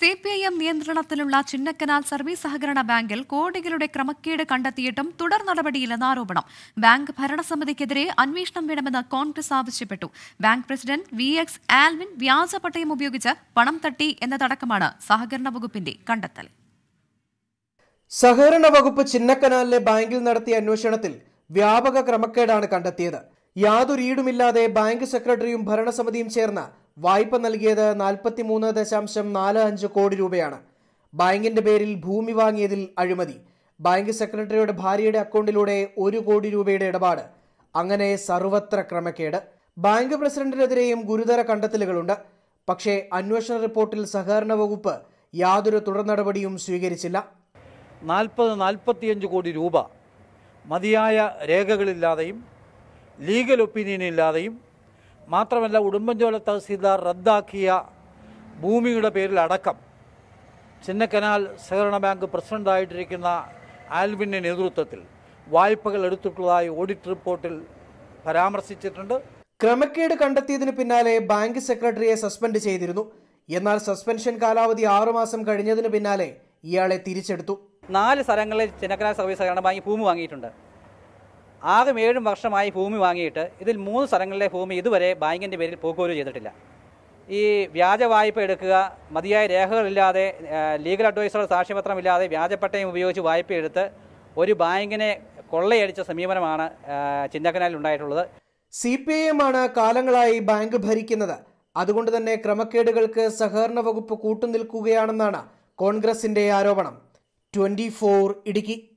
C P I M നിയന്ത്രണത്തിലുള്ള Chinnakanal service സഹകരണ ബാങ്കിൽ കോടികളുടെ ക്രമക്കേട് കണ്ടെത്തിയിട്ടും തുടർ നടപടിയില്ലെന്ന് ആരോപണം ബാങ്ക് ഭരണസമിതിക്കെതിരെ അന്വേഷണം വേണമെന്ന് കോൺഗ്രസ് ആവശ്യപ്പെട്ടു bank president V X Alvin വ്യാജ പട്ടയം ഉപയോഗിച്ച് പണം തട്ടി എന്നതടക്കമാണ് സഹകരണ വകുപ്പിന്റെ കണ്ടെത്തൽ സഹകരണ വകുപ്പ് ചിന്നക്കനാലിലെ ബാങ്കിൽ നടത്തിയ അന്വേഷണത്തിൽ വ്യാപക ക്രമക്കേടാണ് കണ്ടെത്തിയത് യാതൊരു ഈടുമില്ലാതെ ബാങ്ക് സെക്രട്ടറിയും ഭരണസമിതിയും ചേർന്ന് വായ്പ നൽകിയത് നാൽപ്പത്തിമൂന്ന് ദശാംശം നാല് അഞ്ച് കോടി രൂപയാണ് ബാങ്കിന്റെ പേരിൽ ഭൂമി വാങ്ങിയതിൽ അഴിമതി ബാങ്ക് സെക്രട്ടറിയുടെ ഭാര്യയുടെ അക്കൗണ്ടിലൂടെ ഒരു കോടി രൂപയുടെ ഇടപാട് അങ്ങനെ സർവത്ര ക്രമക്കേട് ബാങ്ക് പ്രസിഡന്റിനെതിരെയും ഗുരുതര കണ്ടെത്തലുകളുണ്ട് പക്ഷേ അന്വേഷണ റിപ്പോർട്ടിൽ സഹകരണ വകുപ്പ് യാതൊരു തുടർ നടപടിയും സ്വീകരിച്ചില്ല നാൽപ്പത് നാൽപ്പത്തിയഞ്ച് കോടി രൂപ മതിയായ രേഖകളില്ലാതെയും ലീഗൽ ഒപ്പീനിയൻ ഇല്ലാതെയും മാത്രമല്ല ഉടുമ്പൻചോല തഹസീൽദാർ റദ്ദാക്കിയ ഭൂമിയുടെ പേരിലടക്കം ചിന്നക്കനാൽ സഹകരണ ബാങ്ക് പ്രസിഡന്റായിട്ടിരിക്കുന്ന ആൽവിൻ്റെ നേതൃത്വത്തിൽ വായ്പകൾ എടുത്തിട്ടുള്ളതായി ഓഡിറ്റ് റിപ്പോർട്ടിൽ പരാമർശിച്ചിട്ടുണ്ട് ക്രമക്കേട് കണ്ടെത്തിയതിന് പിന്നാലെ ബാങ്ക് സെക്രട്ടറിയെ സസ്പെൻഡ് ചെയ്തിരുന്നു എന്നാൽ സസ്പെൻഷൻ കാലാവധി ആറുമാസം കഴിഞ്ഞതിന് പിന്നാലെ ഇയാളെ തിരിച്ചെടുത്തു നാല് സ്ഥലങ്ങളിൽ ചിന്നക്കനാൽ സർവീസ് സഹകരണ ബാങ്ക് ഭൂമി വാങ്ങിയിട്ടുണ്ട് ആകെ ഏഴും വർഷമായി ഭൂമി വാങ്ങിയിട്ട് ഇതിൽ മൂന്ന് സ്ഥലങ്ങളിലെ ഭൂമി ഇതുവരെ ബാങ്കിൻ്റെ പേരിൽ പോക്കുവരവ് ചെയ്തിട്ടില്ല ഈ വ്യാജ വായ്പ എടുക്കുക മതിയായ രേഖകളില്ലാതെ ആ, ലീഗൽ അഡ്വൈസറുടെ സാക്ഷ്യപത്രമില്ലാതെ വ്യാജപ്പട്ടയം ഉപയോഗിച്ച് വായ്പ എടുത്ത് ഒരു ബാങ്കിനെ കൊള്ളയടിച്ച സമീപനമാണ് ആ, ചിന്നക്കനാലിൽ ഉണ്ടായിട്ടുള്ളത് സി പി ഐ എം ആണ് കാലങ്ങളായി ബാങ്ക് ഭരിക്കുന്നത് അതുകൊണ്ട് തന്നെ ക്രമക്കേടുകൾക്ക് സഹകരണ വകുപ്പ് കൂട്ടുനിൽക്കുകയാണെന്നാണ് കോൺഗ്രസിന്റെ ആരോപണം ട്വന്റി ഇടുക്കി